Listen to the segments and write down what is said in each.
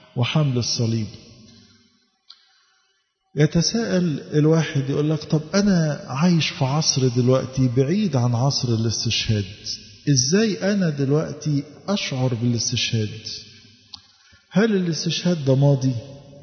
وحمل الصليب يتساءل الواحد يقول لك طب أنا عايش في عصر دلوقتي بعيد عن عصر الاستشهاد إزاي أنا دلوقتي أشعر بالاستشهاد هل الاستشهاد ده ماضي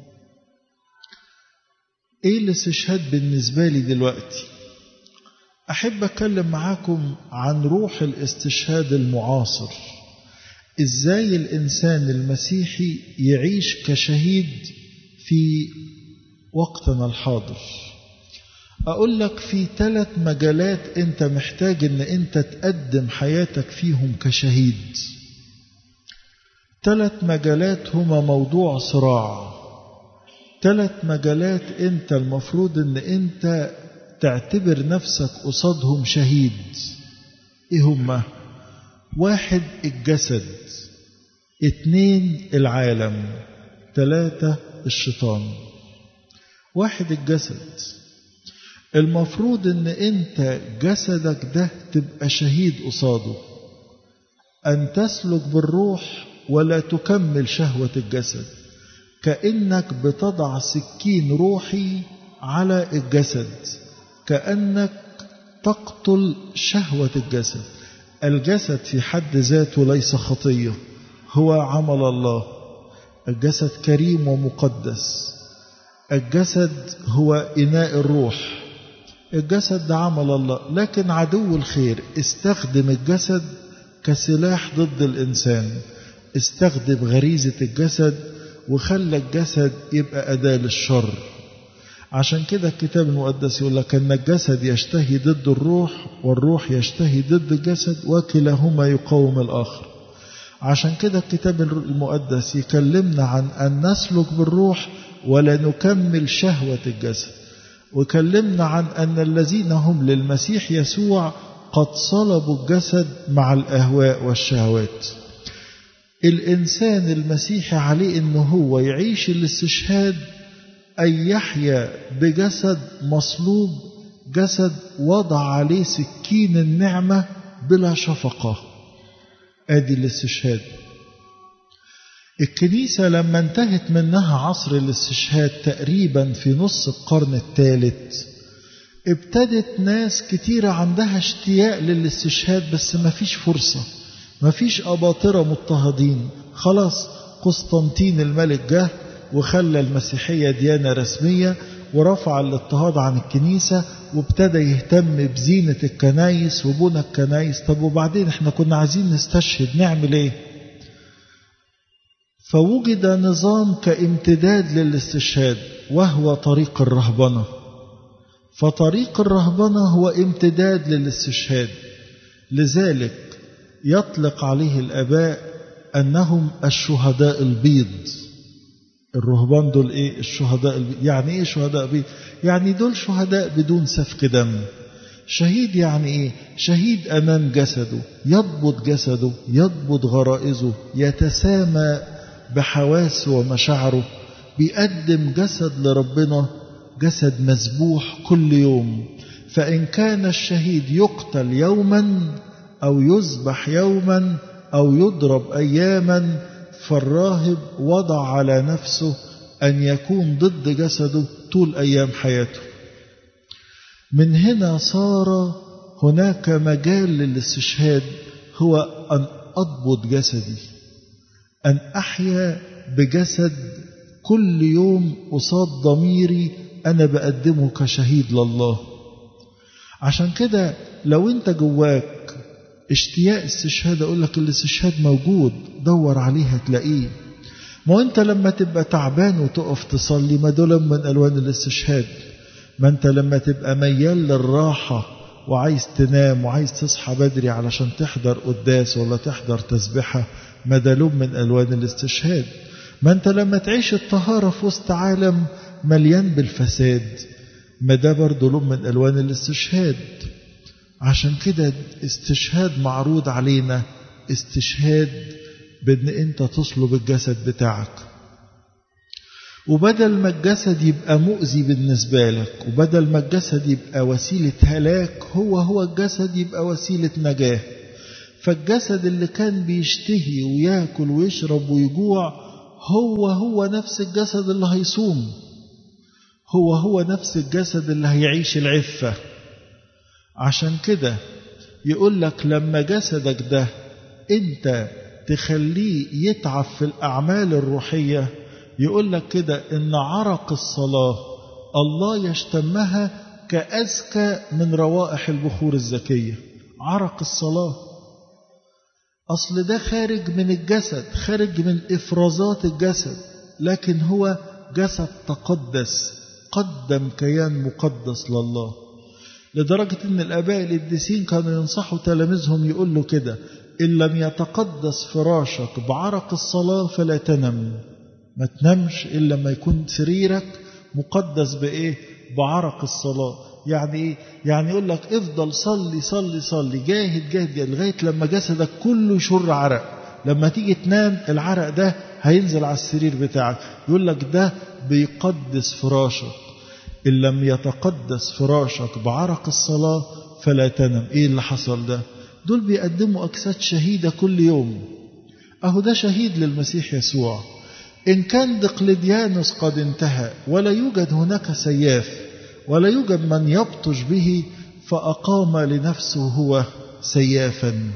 إيه الاستشهاد بالنسبة لي دلوقتي أحب أتكلم معاكم عن روح الاستشهاد المعاصر إزاي الإنسان المسيحي يعيش كشهيد في وقتنا الحاضر أقول لك في ثلاث مجالات أنت محتاج أن أنت تقدم حياتك فيهم كشهيد ثلاث مجالات هما موضوع صراع ثلاث مجالات أنت المفروض أن أنت تعتبر نفسك قصادهم شهيد إيه هما واحد الجسد اتنين العالم ثلاثة الشيطان واحد الجسد المفروض ان انت جسدك ده تبقى شهيد قصاده ان تسلك بالروح ولا تكمل شهوة الجسد كأنك بتضع سكين روحي على الجسد كأنك تقتل شهوة الجسد الجسد في حد ذاته ليس خطية هو عمل الله الجسد كريم ومقدس الجسد هو إناء الروح الجسد ده عمل الله لكن عدو الخير استخدم الجسد كسلاح ضد الإنسان استخدم غريزة الجسد وخلى الجسد يبقى أداة للشر عشان كده الكتاب المقدس يقول لك أن الجسد يشتهي ضد الروح والروح يشتهي ضد الجسد وكلاهما يقاوم الآخر عشان كده الكتاب المقدس يكلمنا عن أن نسلك بالروح ولا نكمل شهوة الجسد وكلمنا عن أن الذين هم للمسيح يسوع قد صلبوا الجسد مع الأهواء والشهوات الإنسان المسيحي عليه أنه هو يعيش الاستشهاد أن يحيا بجسد مصلوب جسد وضع عليه سكين النعمة بلا شفقة آدي الاستشهاد الكنيسة لما انتهت منها عصر الاستشهاد تقريبا في نص القرن الثالث ابتدت ناس كتيرة عندها اشتياق للاستشهاد بس ما فيش فرصة ما فيش أباطرة مضطهدين خلاص قسطنطين الملك جه وخلى المسيحية ديانة رسمية ورفع الاضطهاد عن الكنيسة وابتدى يهتم بزينة الكنايس وبنى الكنايس طب وبعدين احنا كنا عايزين نستشهد نعمل ايه فوجد نظام كامتداد للاستشهاد وهو طريق الرهبنة فطريق الرهبنة هو امتداد للاستشهاد لذلك يطلق عليه الآباء أنهم الشهداء البيض الرهبان دول ايه الشهداء البيض يعني ايه شهداء بيض يعني دول شهداء بدون سفك دم شهيد يعني ايه شهيد امام جسده يضبط جسده يضبط غرائزه يتسامى بحواسه ومشاعره بيقدم جسد لربنا جسد مذبوح كل يوم فإن كان الشهيد يقتل يوما أو يذبح يوما أو يضرب أياما فالراهب وضع على نفسه أن يكون ضد جسده طول أيام حياته من هنا صار هناك مجال للاستشهاد هو أن أضبط جسدي أن أحيا بجسد كل يوم قصاد ضميري أنا بقدمه كشهيد لله عشان كده لو أنت جواك اشتياق استشهاد أقول لك الاستشهاد موجود دور عليه هتلاقيه ما أنت لما تبقى تعبان وتقف تصلي ما دول من ألوان الاستشهاد ما أنت لما تبقى ميال للراحة وعايز تنام وعايز تصحى بدري علشان تحضر قداس ولا تحضر تسبحة ما ده لون من ألوان الاستشهاد ما أنت لما تعيش الطهارة في وسط عالم مليان بالفساد ما ده برضه لون من ألوان الاستشهاد عشان كده استشهاد معروض علينا استشهاد بأن أنت تصلب الجسد بتاعك وبدل ما الجسد يبقى مؤذي بالنسبة لك وبدل ما الجسد يبقى وسيلة هلاك هو هو الجسد يبقى وسيلة نجاة فالجسد اللي كان بيشتهي وياكل ويشرب ويجوع هو هو نفس الجسد اللي هيصوم هو هو نفس الجسد اللي هيعيش العفة عشان كده يقول لك لما جسدك ده انت تخليه يتعب في الأعمال الروحية يقول لك كده إن عرق الصلاة الله يشتمها كأزكى من روائح البخور الزكية عرق الصلاة أصل ده خارج من الجسد خارج من إفرازات الجسد لكن هو جسد تقدس قدم كيان مقدس لله لدرجة أن الآباء القديسين كانوا ينصحوا تلاميذهم يقول له كده إن لم يتقدس فراشك بعرق الصلاة فلا تنم ما تنامش إلا لما يكون سريرك مقدس بإيه بعرق الصلاة يعني إيه يعني يقول لك افضل صلي صلي صلي جاهد جاهد, جاهد لغاية لما جسدك كله يشر عرق لما تيجي تنام العرق ده هينزل على السرير بتاعك يقول لك ده بيقدس فراشك إن لم يتقدس فراشك بعرق الصلاة فلا تنم إيه اللي حصل ده دول بيقدموا أجساد شهيدة كل يوم أهو ده شهيد للمسيح يسوع إن كان دقلديانوس قد انتهى ولا يوجد هناك سياف ولا يوجد من يبطش به فأقام لنفسه هو سيافا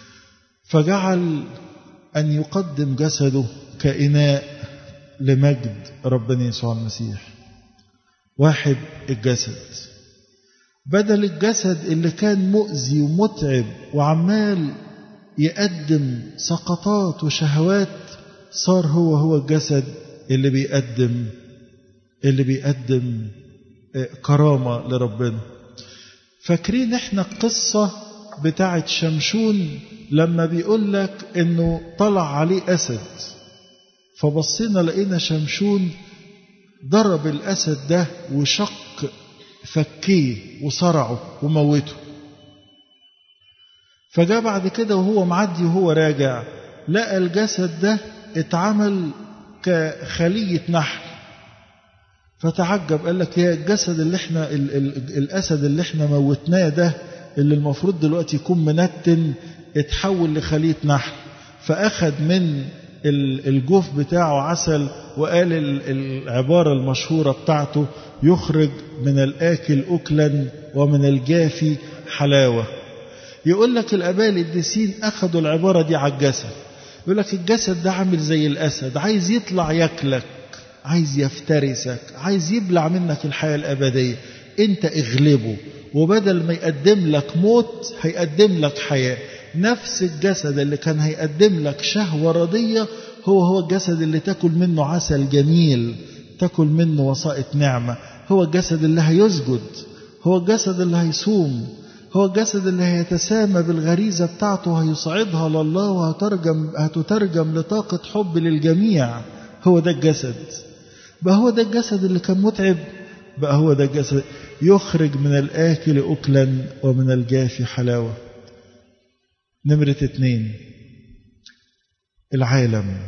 فجعل أن يقدم جسده كإناء لمجد ربنا يسوع المسيح واحد الجسد بدل الجسد اللي كان مؤذي ومتعب وعمال يقدم سقطات وشهوات صار هو هو الجسد اللي بيقدم اللي بيقدم كرامة لربنا فاكرين احنا القصة بتاعت شمشون لما بيقول لك انه طلع عليه اسد فبصينا لقينا شمشون ضرب الاسد ده وشق فكيه وصرعه وموته فجاء بعد كده وهو معدي وهو راجع لقى الجسد ده اتعمل كخلية نحل فتعجب قال لك يا الجسد اللي احنا ال ال الاسد اللي احنا موتناه ده اللي المفروض دلوقتي يكون منتن اتحول لخلية نحل فأخذ من الجوف بتاعه عسل وقال العبارة المشهورة بتاعته يخرج من الآكل أكلا ومن الجافي حلاوة يقول لك الآباء القديسين أخذوا العبارة دي على الجسد يقول لك الجسد ده عامل زي الأسد عايز يطلع ياكلك عايز يفترسك عايز يبلع منك الحياة الأبدية أنت اغلبه وبدل ما يقدم لك موت هيقدم لك حياة نفس الجسد اللي كان هيقدم لك شهوة رضية هو هو الجسد اللي تاكل منه عسل جميل تاكل منه وسائط نعمة هو الجسد اللي هيسجد هو الجسد اللي هيصوم هو الجسد اللي هيتسامى بالغريزة بتاعته وهيصعدها لله وهترجم هتترجم لطاقة حب للجميع هو ده الجسد بقى هو ده الجسد اللي كان متعب بقى هو ده الجسد يخرج من الآكل أكلا ومن الجافي حلاوة نمرة اتنين العالم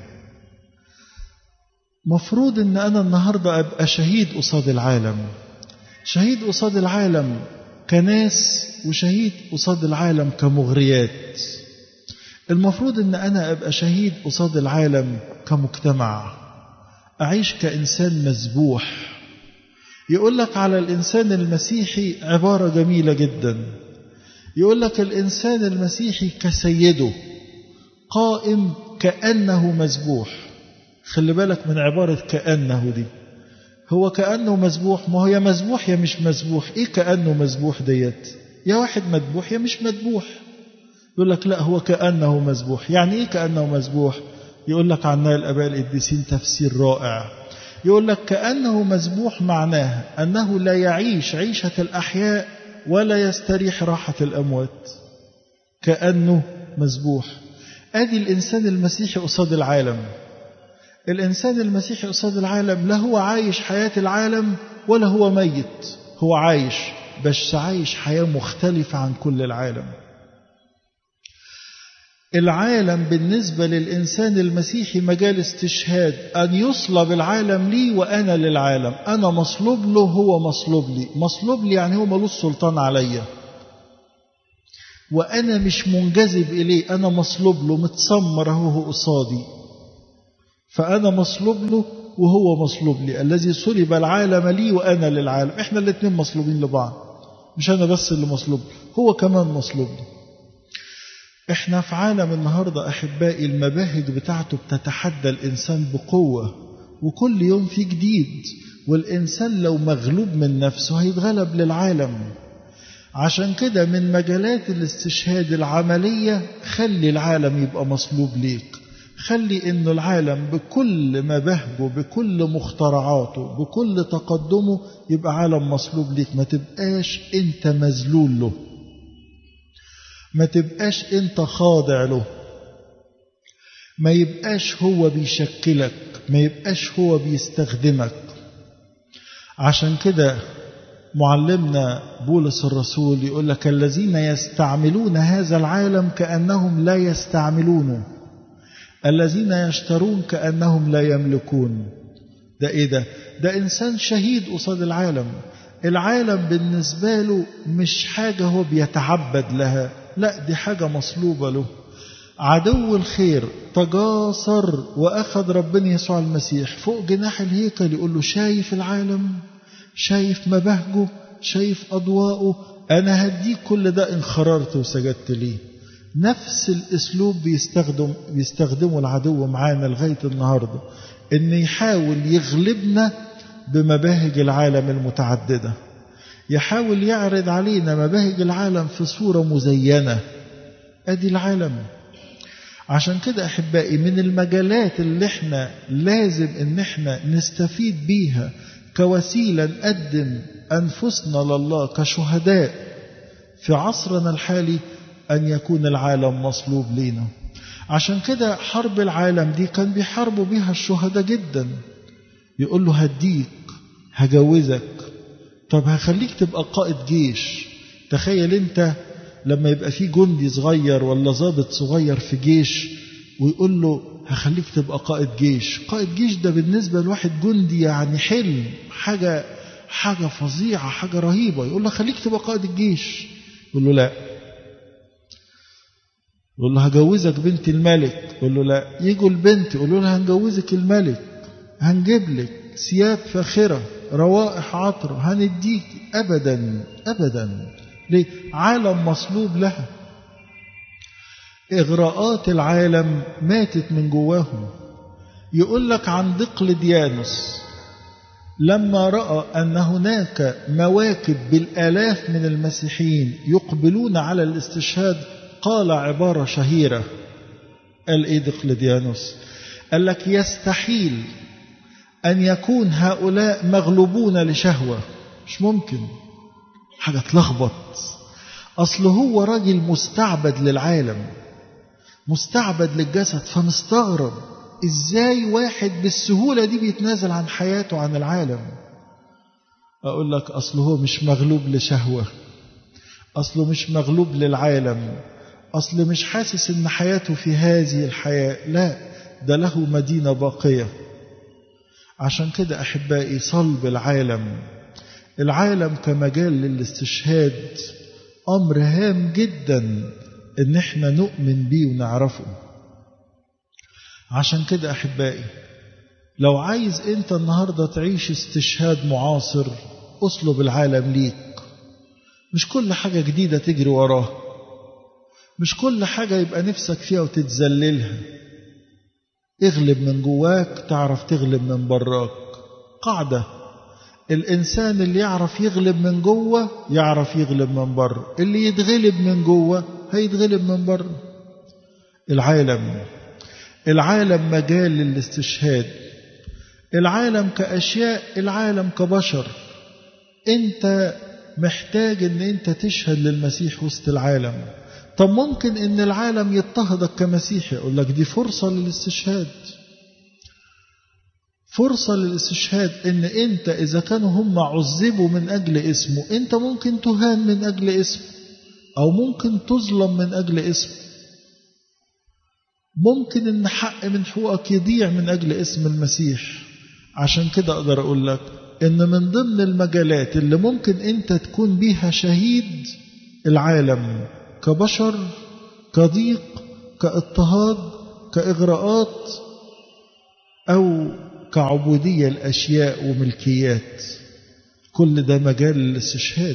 مفروض ان انا النهاردة ابقى شهيد قصاد العالم شهيد قصاد العالم كناس وشهيد قصاد العالم كمغريات المفروض ان انا ابقى شهيد قصاد العالم كمجتمع اعيش كانسان مذبوح يقول لك على الانسان المسيحي عباره جميله جدا يقول لك الانسان المسيحي كسيده قائم كانه مذبوح خلي بالك من عباره كانه دي هو كانه مذبوح ما هو يا مذبوح يا مش مذبوح ايه كانه مذبوح ديت يا واحد مذبوح يا مش مذبوح يقول لك لا هو كانه مذبوح يعني ايه كانه مذبوح يقول لك عنها الاباء القديسين تفسير رائع يقول لك كانه مذبوح معناه انه لا يعيش عيشه الاحياء ولا يستريح راحه الاموات كانه مذبوح ادي الانسان المسيحي قصاد العالم الانسان المسيحي قصاد العالم لا هو عايش حياه العالم ولا هو ميت هو عايش بس عايش حياه مختلفه عن كل العالم العالم بالنسبة للإنسان المسيحي مجال استشهاد أن يصلب العالم لي وأنا للعالم أنا مصلوب له هو مصلوب لي مصلوب لي يعني هو ملوش سلطان عليا وأنا مش منجذب إليه أنا مصلوب له متسمر هو قصادي فأنا مصلوب له وهو مصلوب لي الذي صلب العالم لي وأنا للعالم إحنا الاثنين مصلوبين لبعض مش أنا بس اللي مصلوب هو كمان مصلوب لي إحنا في عالم النهاردة أحبائي المباهج بتاعته بتتحدى الإنسان بقوة وكل يوم في جديد والإنسان لو مغلوب من نفسه هيتغلب للعالم عشان كده من مجالات الاستشهاد العملية خلي العالم يبقى مصلوب ليك خلي انه العالم بكل مباهجه بكل مخترعاته بكل تقدمه يبقى عالم مصلوب ليك ما تبقاش انت مذلول له ما تبقاش انت خاضع له ما يبقاش هو بيشكلك ما يبقاش هو بيستخدمك عشان كده معلمنا بولس الرسول يقول لك الذين يستعملون هذا العالم كأنهم لا يستعملونه الذين يشترون كأنهم لا يملكون ده ايه ده ده انسان شهيد قصاد العالم العالم بالنسبة له مش حاجة هو بيتعبد لها لا دي حاجة مصلوبة له عدو الخير تجاسر وأخذ ربنا يسوع المسيح فوق جناح الهيكل يقول له شايف العالم شايف مباهجه شايف أضواءه أنا هديك كل ده إن خررت وسجدت ليه نفس الأسلوب بيستخدم بيستخدمه العدو معانا لغاية النهاردة إن يحاول يغلبنا بمباهج العالم المتعددة يحاول يعرض علينا مباهج العالم في صورة مزينة أدي العالم عشان كده أحبائي من المجالات اللي احنا لازم ان احنا نستفيد بيها كوسيلة نقدم أنفسنا لله كشهداء في عصرنا الحالي أن يكون العالم مصلوب لينا عشان كده حرب العالم دي كان بيحاربوا بيها الشهداء جدا يقول له هديك هجوزك طب هخليك تبقى قائد جيش تخيل انت لما يبقى في جندي صغير ولا ضابط صغير في جيش ويقول له هخليك تبقى قائد جيش قائد جيش ده بالنسبة لواحد جندي يعني حلم حاجة حاجة فظيعة حاجة رهيبة يقول له خليك تبقى قائد الجيش يقول له لا يقول له هجوزك بنت الملك يقول له لا يجوا البنت يقولوا له هنجوزك الملك هنجيب لك ثياب فاخرة روائح عطرة هنديك أبدا أبدا ليه؟ عالم مصلوب لها إغراءات العالم ماتت من جواهم يقول لك عن دقلديانوس لما رأى أن هناك مواكب بالآلاف من المسيحيين يقبلون على الاستشهاد قال عبارة شهيرة قال إيه دقلديانوس قال لك يستحيل أن يكون هؤلاء مغلوبون لشهوة مش ممكن حاجة تلخبط أصل هو راجل مستعبد للعالم مستعبد للجسد فمستغرب إزاي واحد بالسهولة دي بيتنازل عن حياته عن العالم أقول لك أصل هو مش مغلوب لشهوة أصله مش مغلوب للعالم أصل مش حاسس إن حياته في هذه الحياة لا ده له مدينة باقية عشان كده أحبائي صلب العالم العالم كمجال للاستشهاد أمر هام جدا إن احنا نؤمن بيه ونعرفه عشان كده أحبائي لو عايز أنت النهاردة تعيش استشهاد معاصر أصلب العالم ليك مش كل حاجة جديدة تجري وراها مش كل حاجة يبقى نفسك فيها وتتذللها اغلب من جواك تعرف تغلب من براك قاعدة الإنسان اللي يعرف يغلب من جوه يعرف يغلب من بره اللي يتغلب من جوه هيتغلب من بره العالم العالم مجال للاستشهاد العالم كأشياء العالم كبشر انت محتاج ان انت تشهد للمسيح وسط العالم طب ممكن ان العالم يضطهدك كمسيحي يقول لك دي فرصة للاستشهاد فرصة للاستشهاد ان انت اذا كانوا هم عذبوا من اجل اسمه انت ممكن تهان من اجل اسمه او ممكن تظلم من اجل اسمه ممكن ان حق من حقوقك يضيع من اجل اسم المسيح عشان كده اقدر اقول لك ان من ضمن المجالات اللي ممكن انت تكون بيها شهيد العالم كبشر كضيق كاضطهاد كاغراءات أو كعبودية الأشياء وملكيات كل ده مجال للاستشهاد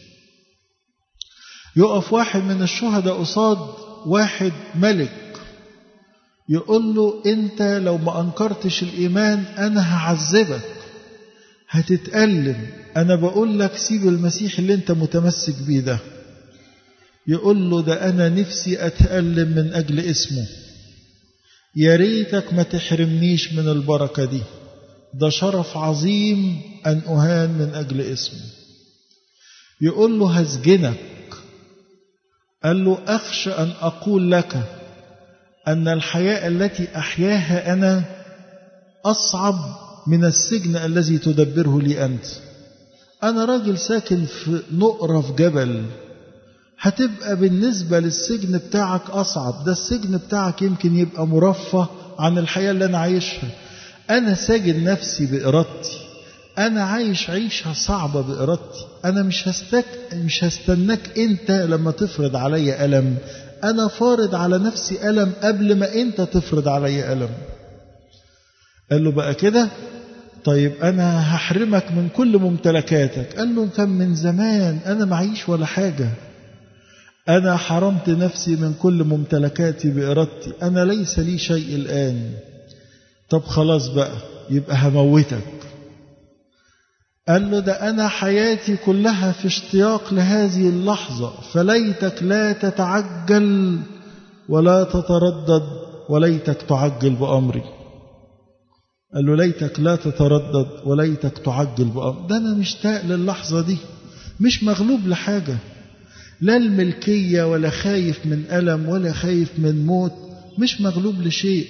يقف واحد من الشهداء قصاد واحد ملك يقول له انت لو ما انكرتش الايمان انا هعذبك هتتألم انا بقول لك سيب المسيح اللي انت متمسك بيه ده يقول له ده انا نفسي اتألم من اجل اسمه يا ريتك ما تحرمنيش من البركة دي ده شرف عظيم أن أهان من أجل اسمه يقول له هسجنك قال له أخشى أن أقول لك أن الحياة التي أحياها أنا أصعب من السجن الذي تدبره لي أنت أنا راجل ساكن في نقرة في جبل هتبقى بالنسبة للسجن بتاعك أصعب ده السجن بتاعك يمكن يبقى مرفه عن الحياة اللي أنا عايشها أنا ساجن نفسي بإرادتي أنا عايش عيشة صعبة بإرادتي أنا مش هستك مش هستناك أنت لما تفرض علي ألم أنا فارض على نفسي ألم قبل ما أنت تفرض علي ألم قال له بقى كده طيب أنا هحرمك من كل ممتلكاتك قال له كان من زمان أنا معيش ولا حاجة أنا حرمت نفسي من كل ممتلكاتي بإرادتي أنا ليس لي شيء الآن طب خلاص بقى يبقى هموتك قال له ده أنا حياتي كلها في اشتياق لهذه اللحظة فليتك لا تتعجل ولا تتردد وليتك تعجل بأمري قال له ليتك لا تتردد وليتك تعجل بأمري ده أنا مشتاق للحظة دي مش مغلوب لحاجة لا الملكية ولا خايف من ألم ولا خايف من موت مش مغلوب لشيء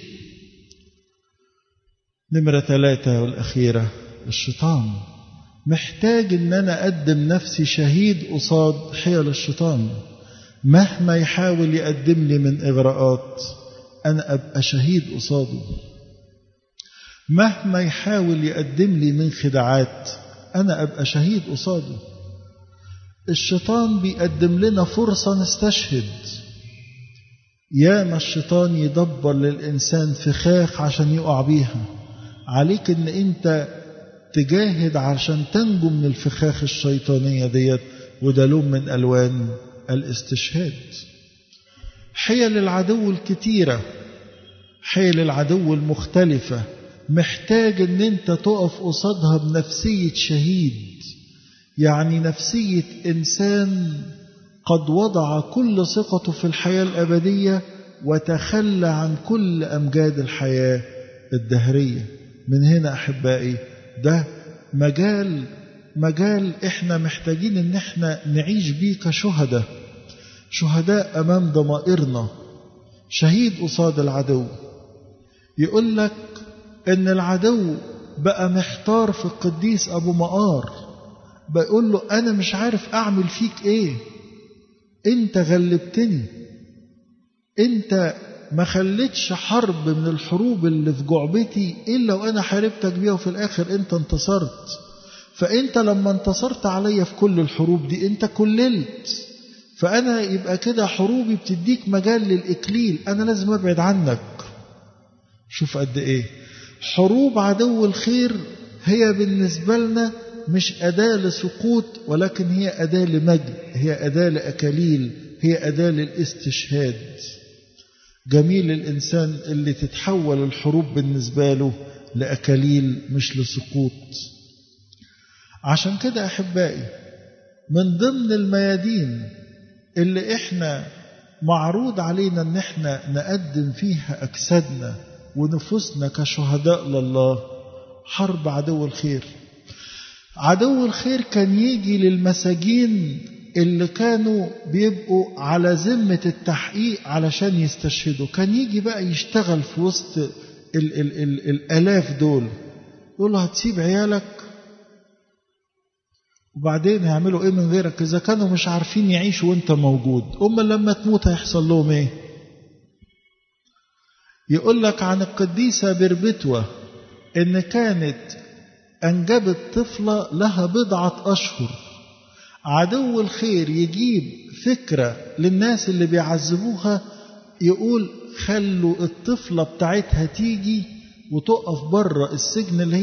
نمرة ثلاثة والأخيرة الشيطان محتاج ان انا اقدم نفسي شهيد قصاد حيل الشيطان مهما يحاول يقدم لي من اغراءات انا ابقى شهيد قصاده مهما يحاول يقدم لي من خداعات انا ابقى شهيد قصاده الشيطان بيقدم لنا فرصه نستشهد ياما الشيطان يدبر للانسان فخاخ عشان يقع بيها عليك ان انت تجاهد عشان تنجو من الفخاخ الشيطانية ديت وده لون من ألوان الاستشهاد حيل العدو الكتيرة حيل العدو المختلفة محتاج ان انت تقف قصادها بنفسية شهيد يعني نفسية انسان قد وضع كل ثقته في الحياة الأبدية وتخلى عن كل أمجاد الحياة الدهرية من هنا أحبائي ده مجال مجال احنا محتاجين ان احنا نعيش بيه كشهداء شهداء امام ضمائرنا شهيد قصاد العدو يقول لك ان العدو بقى محتار في القديس ابو مقار بيقول له انا مش عارف اعمل فيك ايه انت غلبتني انت ما خليتش حرب من الحروب اللي في جعبتي إلا وأنا حاربتك بيها وفي الآخر أنت انتصرت فأنت لما انتصرت عليا في كل الحروب دي أنت كللت فأنا يبقى كده حروبي بتديك مجال للإكليل أنا لازم أبعد عنك شوف قد إيه حروب عدو الخير هي بالنسبة لنا مش أداة لسقوط ولكن هي أداة لمجد هي أداة لأكاليل هي أداة للاستشهاد جميل الإنسان اللي تتحول الحروب بالنسبة له لأكاليل مش لسقوط عشان كده أحبائي من ضمن الميادين اللي إحنا معروض علينا إن إحنا نقدم فيها أجسادنا ونفوسنا كشهداء لله حرب عدو الخير عدو الخير كان يجي للمساجين اللي كانوا بيبقوا على ذمة التحقيق علشان يستشهدوا كان يجي بقى يشتغل في وسط ال ال ال الآلاف دول يقول له هتسيب عيالك وبعدين هيعملوا ايه من غيرك اذا كانوا مش عارفين يعيشوا وانت موجود هم لما تموت هيحصل لهم ايه يقول لك عن القديسة بربتوة ان كانت انجبت طفلة لها بضعة اشهر عدو الخير يجيب فكرة للناس اللي بيعذبوها يقول خلوا الطفلة بتاعتها تيجي وتقف بره السجن اللي